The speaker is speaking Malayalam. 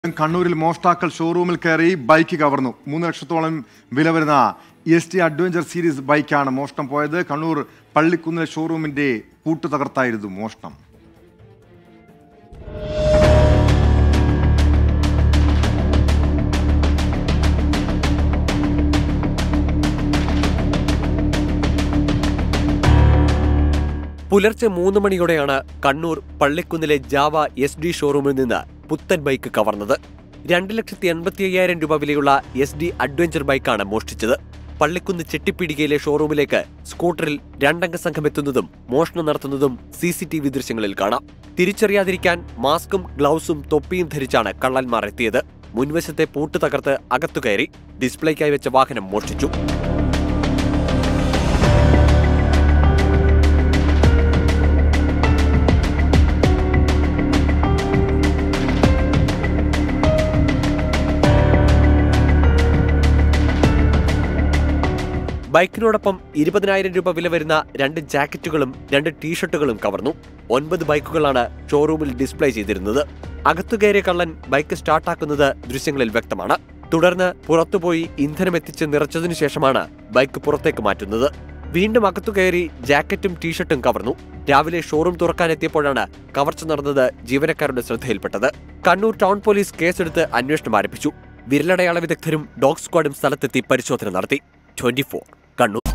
കണ്ണൂരിൽ മോഷ്ടാക്കൾ ഷോറൂമിൽ കയറി ബൈക്ക് കവർന്നു മൂന്ന് ലക്ഷത്തോളം വില വരുന്ന എസ് ടി അഡ്വഞ്ചർ സീരീസ് ബൈക്കാണ് മോഷണം പോയത് കണ്ണൂർ പള്ളിക്കുന്നിലെ ഷോറൂമിന്റെ പൂട്ട് തകർത്തായിരുന്നു മോഷണം പുലർച്ചെ മൂന്ന് മണിയോടെയാണ് കണ്ണൂർ പള്ളിക്കുന്നിലെ ജാവ എസ് ഡി ഷോറൂമിൽ നിന്ന് പുത്തൻ ബൈക്ക് കവർന്നത് രണ്ട് ലക്ഷത്തി എൺപത്തി അയ്യായിരം രൂപ വിലയുള്ള എസ് ഡി അഡ്വഞ്ചർ ബൈക്കാണ് മോഷ്ടിച്ചത് പള്ളിക്കുന്ന് ചെട്ടിപ്പീടികയിലെ ഷോറൂമിലേക്ക് സ്കൂട്ടറിൽ രണ്ടംഗ സംഘം എത്തുന്നതും മോഷണം നടത്തുന്നതും സി സി ടി വി ദൃശ്യങ്ങളിൽ കാണാം തിരിച്ചറിയാതിരിക്കാൻ മാസ്കും ഗ്ലൗസും തൊപ്പിയും ധരിച്ചാണ് കള്ളന്മാർ എത്തിയത് മുൻവശത്തെ പൂട്ട് തകർത്ത് അകത്തുകയറി ഡിസ്പ്ലേക്കായി വെച്ച വാഹനം മോഷ്ടിച്ചു ബൈക്കിനോടൊപ്പം ഇരുപതിനായിരം രൂപ വില വരുന്ന രണ്ട് ജാക്കറ്റുകളും രണ്ട് ടീഷർട്ടുകളും കവർന്നു ഒൻപത് ബൈക്കുകളാണ് ഷോറൂമിൽ ഡിസ്പ്ലേ ചെയ്തിരുന്നത് അകത്തു കയറിയ കള്ളൻ ബൈക്ക് സ്റ്റാർട്ടാക്കുന്നത് ദൃശ്യങ്ങളിൽ വ്യക്തമാണ് തുടർന്ന് പുറത്തുപോയി ഇന്ധനം എത്തിച്ച് നിറച്ചതിനു ശേഷമാണ് ബൈക്ക് പുറത്തേക്ക് മാറ്റുന്നത് വീണ്ടും അകത്തു കയറി ജാക്കറ്റും ടീഷർട്ടും കവർന്നു രാവിലെ ഷോറൂം തുറക്കാനെത്തിയപ്പോഴാണ് കവർച്ച നടന്നത് ജീവനക്കാരുടെ ശ്രദ്ധയിൽപ്പെട്ടത് കണ്ണൂർ ടൗൺ പോലീസ് കേസെടുത്ത് അന്വേഷണം ആരംഭിച്ചു വിരലടയാള വിദഗ്ധരും ഡോഗ് സ്ക്വാഡും സ്ഥലത്തെത്തി പരിശോധന നടത്തി ട്വന്റി കണ്ണൂർ